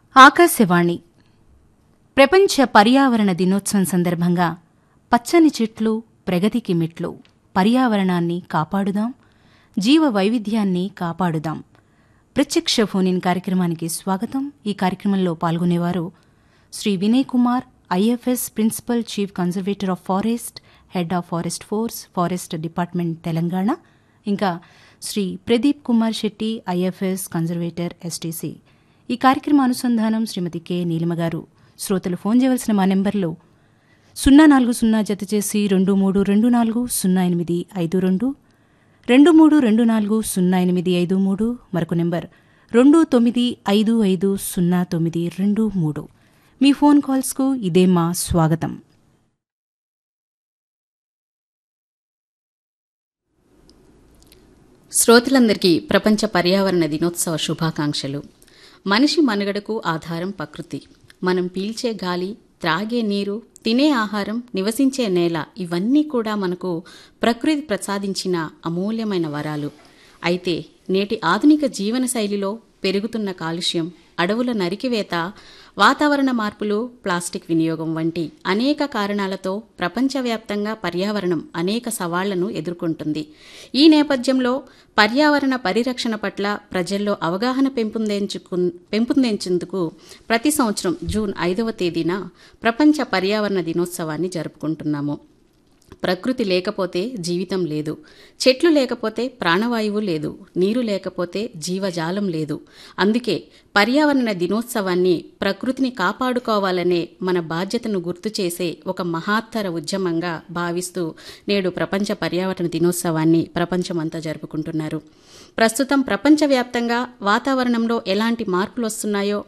ఆకాశవాణి ప్రపంచ పర్యావరణ దినోత్సవం సందర్భంగా పచ్చని చెట్లు ప్రగతికి మెట్లు పర్యావరణాన్ని కాపాడుదాం జీవ వైవిధ్యాన్ని కాపాడుదాం ప్రత్యక్ష ఫోనిన్ కార్యక్రమానికి స్వాగతం ఈ కార్యక్రమంలో పాల్గొనేవారు Shri Vinay Kumar IFS principal chief conservator of forest head of forest force forest department Telangana ఇంకా Shri Pradeep Kumar Shetty IFS conservator STC ఈ కార్యక్రమ అనుసంధానం శ్రీమతి కె నీలిమ గారు శ్రోతలు ఫోన్ చేయవలసిన మా నెంబర్లో సున్నా నాలుగు సున్నా జత చేసి రెండు మూడు రెండు నాలుగు సున్నా ఎనిమిది ఐదు రెండు రెండు మూడు రెండు నాలుగు సున్నా ఎనిమిది ఐదు మూడు మరొక నెంబర్ రెండు తొమ్మిది ఐదు ఐదు సున్నా తొమ్మిది రెండు మూడు మీ ఫోన్ కాల్స్కు ఇదే మా స్వాగతం శ్రోతలందరికీ ప్రపంచ పర్యావరణ దినోత్సవ శుభాకాంక్షలు మనిషి మనుగడకు ఆధారం ప్రకృతి మనం పీల్చే గాలి త్రాగే నీరు తినే ఆహారం నివసించే నేల ఇవన్నీ కూడా మనకు ప్రకృతి ప్రసాదించిన అమూల్యమైన వరాలు అయితే నేటి ఆధునిక జీవన శైలిలో పెరుగుతున్న కాలుష్యం అడవుల నరికివేత వాతావరణ మార్పులు ప్లాస్టిక్ వినియోగం వంటి అనేక కారణాలతో ప్రపంచవ్యాప్తంగా పర్యావరణం అనేక సవాళ్లను ఎదుర్కొంటుంది ఈ నేపథ్యంలో పర్యావరణ పరిరక్షణ పట్ల ప్రజల్లో అవగాహన పెంపొందించుకు పెంపొందించేందుకు ప్రతి సంవత్సరం జూన్ ఐదవ తేదీన ప్రపంచ పర్యావరణ దినోత్సవాన్ని జరుపుకుంటున్నాము ప్రకృతి లేకపోతే జీవితం లేదు చెట్లు లేకపోతే ప్రాణవాయువు లేదు నీరు లేకపోతే జీవజాలం లేదు అందుకే పర్యావరణ దినోత్సవాన్ని ప్రకృతిని కాపాడుకోవాలనే మన బాధ్యతను గుర్తు చేసే ఒక మహాత్తర ఉద్యమంగా భావిస్తూ నేడు ప్రపంచ పర్యావరణ దినోత్సవాన్ని ప్రపంచమంతా జరుపుకుంటున్నారు ప్రస్తుతం ప్రపంచవ్యాప్తంగా వాతావరణంలో ఎలాంటి మార్పులు వస్తున్నాయో